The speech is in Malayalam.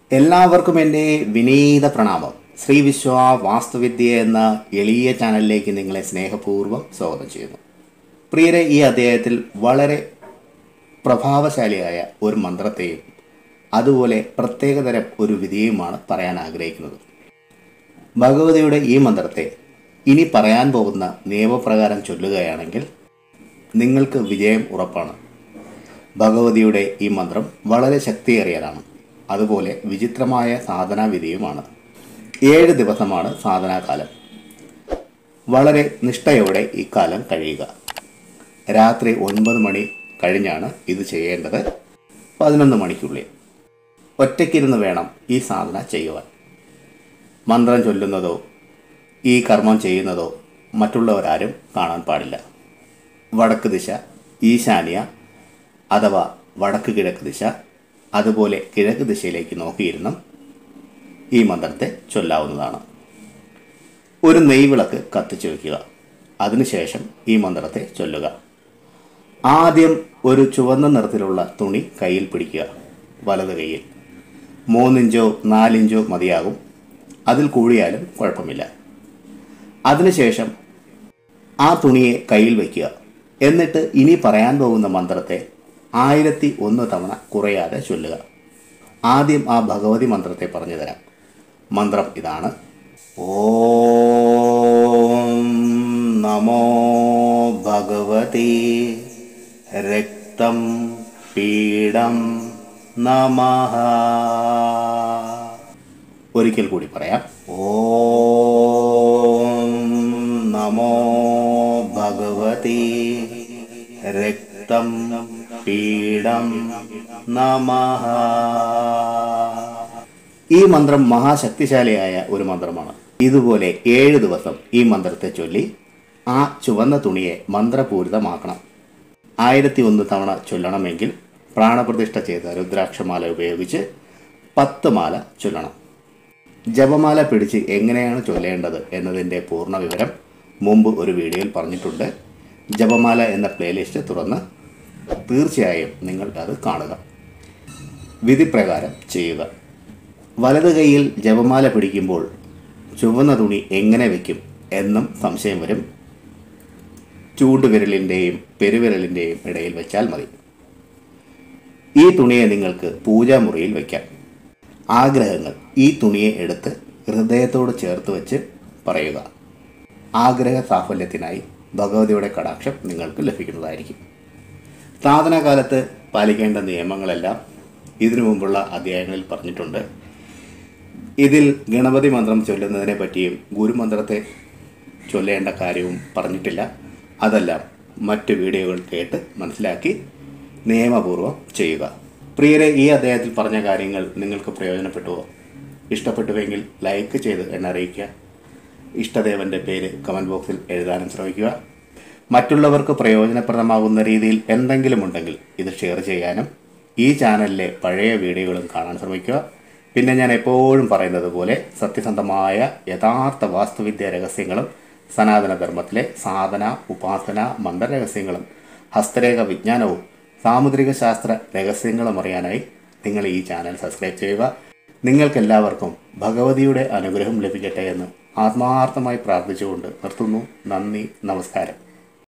എല്ലാവർക്കും എൻ്റെ വിനീത പ്രണാമം ശ്രീ വിശ്വ വാസ്തുവിദ്യ എന്ന എളിയ ചാനലിലേക്ക് നിങ്ങളെ സ്നേഹപൂർവ്വം സ്വാഗതം ചെയ്യുന്നു പ്രിയരെ ഈ അധ്യായത്തിൽ വളരെ പ്രഭാവശാലിയായ ഒരു മന്ത്രത്തെയും അതുപോലെ പ്രത്യേകതരം ഒരു വിധിയുമാണ് പറയാൻ ആഗ്രഹിക്കുന്നത് ഭഗവതിയുടെ ഈ മന്ത്രത്തെ ഇനി പറയാൻ പോകുന്ന നിയമപ്രകാരം ചൊല്ലുകയാണെങ്കിൽ നിങ്ങൾക്ക് വിജയം ഉറപ്പാണ് ഭഗവതിയുടെ ഈ മന്ത്രം വളരെ ശക്തിയേറിയതാണ് അതുപോലെ വിചിത്രമായ സാധനാവിധിയുമാണ് ഏഴ് ദിവസമാണ് സാധനാകാലം വളരെ നിഷ്ഠയോടെ ഈ കാലം കഴിയുക രാത്രി ഒൻപത് മണി കഴിഞ്ഞാണ് ഇത് ചെയ്യേണ്ടത് പതിനൊന്ന് മണിക്കുള്ളിൽ ഒറ്റയ്ക്കിരുന്ന് വേണം ഈ സാധന ചെയ്യുവാൻ മന്ത്രം ചൊല്ലുന്നതോ ഈ കർമ്മം ചെയ്യുന്നതോ മറ്റുള്ളവരാരും കാണാൻ പാടില്ല വടക്ക് ദിശ ഈശാന്യ അഥവാ വടക്ക് കിഴക്ക് ദിശ അതുപോലെ കിഴക്ക് ദിശയിലേക്ക് നോക്കിയിരുന്നും ഈ മന്ത്രത്തെ ചൊല്ലാവുന്നതാണ് ഒരു നെയ്വിളക്ക് കത്തിച്ചു വയ്ക്കുക അതിനുശേഷം ഈ മന്ത്രത്തെ ചൊല്ലുക ആദ്യം ഒരു ചുവന്ന നിറത്തിലുള്ള തുണി കയ്യിൽ പിടിക്കുക വലത് കൈയിൽ മൂന്നിഞ്ചോ നാലിഞ്ചോ മതിയാകും അതിൽ കൂടിയാലും കുഴപ്പമില്ല അതിനുശേഷം ആ തുണിയെ കയ്യിൽ വയ്ക്കുക എന്നിട്ട് ഇനി പറയാൻ പോകുന്ന മന്ത്രത്തെ ആയിരത്തി ഒന്ന് തവണ കുറയാതെ ചൊല്ലുക ആദ്യം ആ ഭഗവതി മന്ത്രത്തെ പറഞ്ഞു തരാം മന്ത്രം ഇതാണ് ഓം നമോ ഭഗവതി രക്തം പീഡം നമഃ ഒരിക്കൽ കൂടി പറയാം ഓം നമോ ഭഗവതി രക്തം പീഡം നമഃ ഈ മന്ത്രം മഹാശക്തിശാലിയായ ഒരു മന്ത്രമാണ് ഇതുപോലെ ഏഴ് ദിവസം ഈ മന്ത്രത്തെ ചൊല്ലി ആ ചുവന്ന തുണിയെ മന്ത്രപൂരിതമാക്കണം ആയിരത്തി ഒന്ന് തവണ ചൊല്ലണമെങ്കിൽ പ്രാണപ്രതിഷ്ഠ ചെയ്ത രുദ്രാക്ഷമാല ഉപയോഗിച്ച് പത്ത് മാല ചൊല്ലണം ജപമാല പിടിച്ച് എങ്ങനെയാണ് ചൊല്ലേണ്ടത് എന്നതിൻ്റെ പൂർണ്ണ വിവരം മുമ്പ് ഒരു വീഡിയോയിൽ പറഞ്ഞിട്ടുണ്ട് ജപമാല എന്ന പ്ലേലിസ്റ്റ് തുറന്ന് തീർച്ചയായും നിങ്ങൾ അത് കാണുക വിധിപ്രകാരം ചെയ്യുക വലത് കൈയിൽ ജപമാല പിടിക്കുമ്പോൾ ചുവന്ന തുണി എങ്ങനെ വയ്ക്കും എന്നും സംശയം വരും ചൂണ്ടുവിരലിൻ്റെയും പെരുവിരലിൻ്റെയും ഇടയിൽ വെച്ചാൽ മതി ഈ തുണിയെ നിങ്ങൾക്ക് പൂജാമുറിയിൽ വയ്ക്കാം ആഗ്രഹങ്ങൾ ഈ തുണിയെ എടുത്ത് ഹൃദയത്തോട് ചേർത്ത് വെച്ച് പറയുക ആഗ്രഹ സാഫല്യത്തിനായി ഭഗവതിയുടെ കടാക്ഷം നിങ്ങൾക്ക് ലഭിക്കുന്നതായിരിക്കും സാധനകാലത്ത് പാലിക്കേണ്ട നിയമങ്ങളെല്ലാം ഇതിനു മുമ്പുള്ള അധ്യായങ്ങളിൽ പറഞ്ഞിട്ടുണ്ട് ഇതിൽ ഗണപതി മന്ത്രം ചൊല്ലുന്നതിനെ പറ്റിയും ഗുരുമന്ത്രത്തെ ചൊല്ലേണ്ട കാര്യവും പറഞ്ഞിട്ടില്ല അതെല്ലാം മറ്റ് വീഡിയോകൾ കേട്ട് മനസ്സിലാക്കി നിയമപൂർവ്വം ചെയ്യുക പ്രിയരെ ഈ അദ്ദേഹത്തിൽ പറഞ്ഞ കാര്യങ്ങൾ നിങ്ങൾക്ക് പ്രയോജനപ്പെട്ടുവോ ഇഷ്ടപ്പെട്ടുവെങ്കിൽ ലൈക്ക് ചെയ്ത് എന്നെ അറിയിക്കുക ഇഷ്ടദേവൻ്റെ പേര് കമൻറ്റ് ബോക്സിൽ എഴുതാനും ശ്രമിക്കുക മറ്റുള്ളവർക്ക് പ്രയോജനപ്രദമാകുന്ന രീതിയിൽ എന്തെങ്കിലും ഉണ്ടെങ്കിൽ ഇത് ഷെയർ ചെയ്യാനും ഈ ചാനലിലെ പഴയ വീഡിയോകളും കാണാൻ ശ്രമിക്കുക പിന്നെ ഞാൻ എപ്പോഴും പറയുന്നത് പോലെ സത്യസന്ധമായ യഥാർത്ഥ വാസ്തുവിദ്യ രഹസ്യങ്ങളും സനാതന ധർമ്മത്തിലെ സാധന ഉപാസന മന്ത്രരഹസ്യങ്ങളും ഹസ്തരേഖ വിജ്ഞാനവും സാമുദ്രിക ശാസ്ത്ര രഹസ്യങ്ങളും അറിയാനായി നിങ്ങൾ ഈ ചാനൽ സബ്സ്ക്രൈബ് ചെയ്യുക നിങ്ങൾക്കെല്ലാവർക്കും ഭഗവതിയുടെ അനുഗ്രഹം ലഭിക്കട്ടെ എന്ന് ആത്മാർത്ഥമായി പ്രാർത്ഥിച്ചുകൊണ്ട് നിർത്തുന്നു നന്ദി നമസ്കാരം